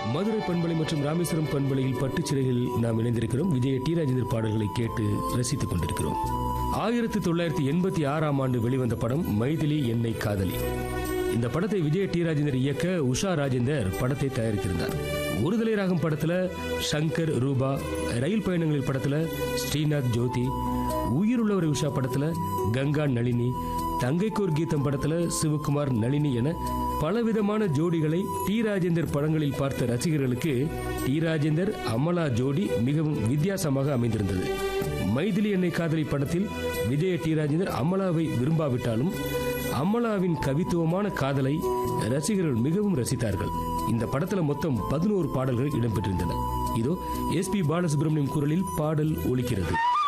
மதுரை பண்பலை மற்றும் ராமேஸ்வரம் பண்பலையில் பட்டுச் சிறைகளில் நாம் இணைந்திருக்கிறோம் விஜய டி ராஜேந்தர் பாடல்களை கேட்டு ரசித்துக் கொண்டிருக்கிறோம் ஆயிரத்தி தொள்ளாயிரத்தி எண்பத்தி ஆறாம் ஆண்டு வெளிவந்த படம் மைதிலி என்னை காதலி இந்த படத்தை விஜய டி ராஜேந்தர் இயக்க உஷா ராஜேந்தர் படத்தை தயாரித்திருந்தார் ஒருதலை ராகம் படத்துல சங்கர் ரூபா ரயில் பயணங்களில் படத்துல ஸ்ரீநாத் ஜோதி உயிருள்ளவர் உஷா படத்துல கங்கா நளினி தங்கைக்கோர் கீதம் படத்துல சிவகுமார் நளினி என பலவிதமான ஜோடிகளை டி ராஜேந்தர் படங்களில் பார்த்த ரசிகர்களுக்கு டி ராஜேந்தர் அமலா ஜோடி மிகவும் வித்தியாசமாக அமைந்திருந்தது மைதிலி என்னை காதலி படத்தில் விஜய டி ராஜேந்தர் அமலாவை விரும்பாவிட்டாலும் அமலாவின் கவித்துவமான காதலை ரசிகர்கள் மிகவும் ரசித்தார்கள் இந்த படத்துல மொத்தம் பதினோரு பாடல்கள் இடம்பெற்றிருந்தன இதோ எஸ் பி பாலசுப்ரமணியம் குரலில் பாடல் ஒலிக்கிறது